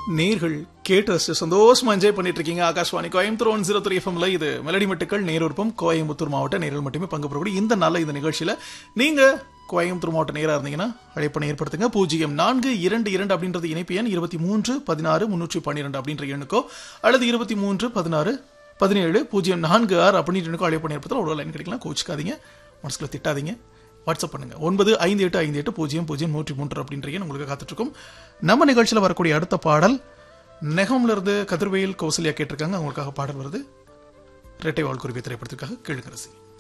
நேர்கள் கேட்டு ரசிச்சு சந்தோஷமா என்ஜாய் பண்ணிட்டு இருக்கீங்க Akashvani Coimbatore one zero three எஃப்எம்ல இது மெலடி மட்டுக்கள் நேருப்பம் கோயம்புத்தூர் மாவட்ட நேரில் மட்டுமே பங்கு பெறக்கூடிய இந்த நாள்ல இந்த நிகழ்ச்சியில நீங்க கோயம்புத்தூர் மாவட்ட நேரா இருந்தீங்கன்னா அழைப்பணை ஏற்படுத்துங்க பூஜ்ஜியம் நான்கு இரண்டு இரண்டு அப்படின்றது இணைப்பு எண் இருபத்தி மூன்று பதினாறு முன்னூற்றி பன்னிரெண்டு அப்படின்ற எண்ணுக்கோ அல்லது இருபத்தி மூன்று பதினாறு பதினேழு பூஜ்ஜியம் நான்கு ஆறு அப்படின்ற எண்ணுக்கோ அழைப்பணை ஏற்படுத்தல ஒரு லைன் கிடைக்கலாம் கோச்சிக்காதீங்க மனசுக்குள்ள திட்டாதீங்க வாட்ஸ்அப் பண்ணுங்க ஒன்பது ஐந்து எட்டு ஐந்து எட்டு பூஜ்ஜியம் பூஜ்ஜியம் நூற்றி மூன்று அப்படின்ற எண் உங்களுக்கு காத்துட்டு இருக்கும் நம்ம நிகழ்ச்சியில் வரக்கூடிய அடுத்த பாடல் நெகம்ல இருந்து கதிர்வேல் கௌசல்யா கேட்டிருக்காங்க அவங்களுக்காக பாடல் வருது இரட்டை வாழ் குருவி திரைப்படத்திற்காக கேளுங்கரசி